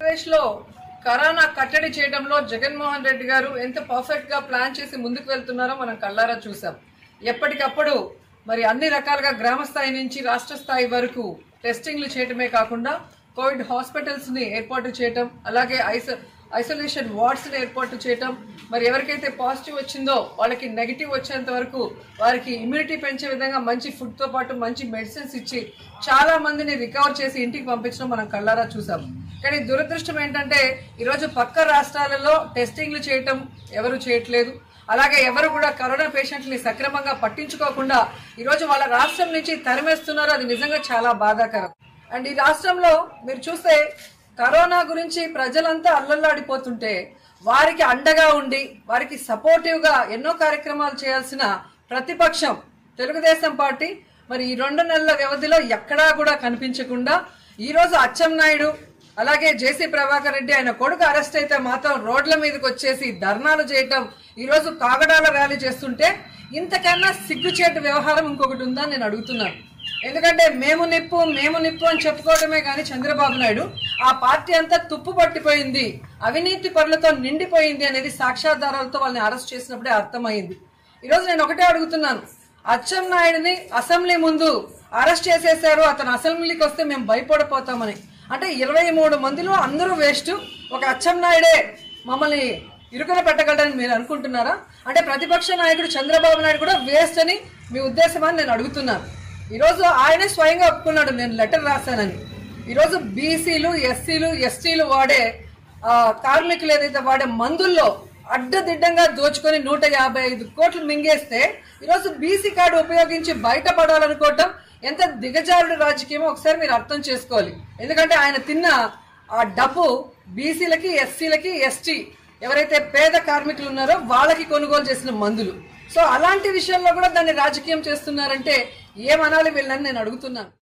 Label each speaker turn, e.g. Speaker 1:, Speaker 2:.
Speaker 1: ఆంధ్రప్రదేశ్ లో కరోనా కట్టడి చేయడంలో జగన్మోహన్ రెడ్డి గారు ఎంత పర్ఫెక్ట్ గా ప్లాన్ చేసి ముందుకు వెళ్తున్నారో మనం కళ్ళారా చూసాం ఎప్పటికప్పుడు మరి అన్ని రకాలుగా గ్రామ స్థాయి నుంచి రాష్ట్ర స్థాయి వరకు టెస్టింగ్లు చేయటమే కాకుండా కోవిడ్ హాస్పిటల్స్ ని ఏర్పాటు చేయటం అలాగే ఐసో ఐసోలేషన్ వార్డ్స్ ని ఏర్పాటు చేయటం మరి ఎవరికైతే పాజిటివ్ వచ్చిందో వాళ్ళకి నెగిటివ్ వచ్చేంత వరకు వారికి ఇమ్యూనిటీ పెంచే విధంగా మంచి ఫుడ్ తో పాటు మంచి మెడిసిన్స్ ఇచ్చి చాలా మందిని రికవర్ చేసి ఇంటికి పంపించడం మనం కళ్ళారా చూసాం కానీ దురదృష్టం ఏంటంటే ఈరోజు పక్క రాష్ట్రాలలో టెస్టింగ్లు చేయటం ఎవరు చేయట్లేదు అలాగే ఎవరు కూడా కరోనా పేషెంట్ని సక్రమంగా పట్టించుకోకుండా ఈరోజు వాళ్ళ రాష్ట్రం నుంచి తరిమేస్తున్నారు అది నిజంగా చాలా బాధాకరం అండ్ ఈ రాష్ట్రంలో మీరు చూస్తే కరోనా గురించి ప్రజలంతా అల్లల్లాడిపోతుంటే వారికి అండగా ఉండి వారికి సపోర్టివ్ గా ఎన్నో కార్యక్రమాలు చేయాల్సిన ప్రతిపక్షం తెలుగుదేశం పార్టీ మరి ఈ రెండు నెలల వ్యవధిలో ఎక్కడా కూడా కనిపించకుండా ఈ రోజు అచ్చెన్నాయుడు అలాగే జేసీ ప్రభాకర్ రెడ్డి ఆయన కొడుకు అరెస్ట్ అయితే మాత్రం రోడ్ల మీదకి వచ్చేసి ధర్నాలు చేయటం ఈ రోజు కాగడాల ర్యాలీ చేస్తుంటే ఇంతకన్నా సిగ్గుచేటు వ్యవహారం ఇంకొకటి ఉందని నేను అడుగుతున్నాను ఎందుకంటే మేము నిప్పు మేము నిప్పు అని చెప్పుకోవడమే కానీ చంద్రబాబు నాయుడు ఆ పార్టీ అంతా తుప్పు పట్టిపోయింది అవినీతి పరులతో నిండిపోయింది అనేది సాక్ష్యాధారాలతో వాళ్ళని అరెస్ట్ చేసినప్పుడే అర్థమైంది ఈరోజు నేను ఒకటే అడుగుతున్నాను అచ్చెం నాయుడిని అసెంబ్లీ ముందు అరెస్ట్ చేసేశారు అతను అసెంబ్లీకి వస్తే మేము భయపడిపోతామని అంటే ఇరవై మూడు మందిలో అందరూ వేస్ట్ ఒక అచ్చెం నాయుడే మమ్మల్ని ఇరుకున పెట్టగలడని మీరు అనుకుంటున్నారా అంటే ప్రతిపక్ష నాయకుడు చంద్రబాబు నాయుడు కూడా వేస్ట్ అని మీ ఉద్దేశం అని నేను అడుగుతున్నాను ఈరోజు ఆయనే స్వయంగా ఒప్పుకున్నాడు నేను లెటర్ రాశానని ఈరోజు బీసీలు ఎస్సీలు ఎస్టీలు వాడే ఆ, కార్మికులు ఏదైతే వాడే మందుల్లో అడ్డదిడ్డంగా దోచుకొని నూట యాభై ఐదు కోట్లు మింగేస్తే ఈరోజు బీసీ కార్డు ఉపయోగించి బయటపడాలనుకోవటం ఎంత దిగజారుడు రాజకీయమో ఒకసారి మీరు అర్థం చేసుకోవాలి ఎందుకంటే ఆయన తిన్న ఆ డబ్బు బీసీలకి ఎస్సీలకి ఎస్టీ ఎవరైతే పేద కార్మికులు ఉన్నారో వాళ్ళకి కొనుగోలు చేసిన మందులు సో అలాంటి విషయంలో కూడా దాన్ని రాజకీయం చేస్తున్నారంటే ఏమనాలి వీళ్ళని నేను అడుగుతున్నాను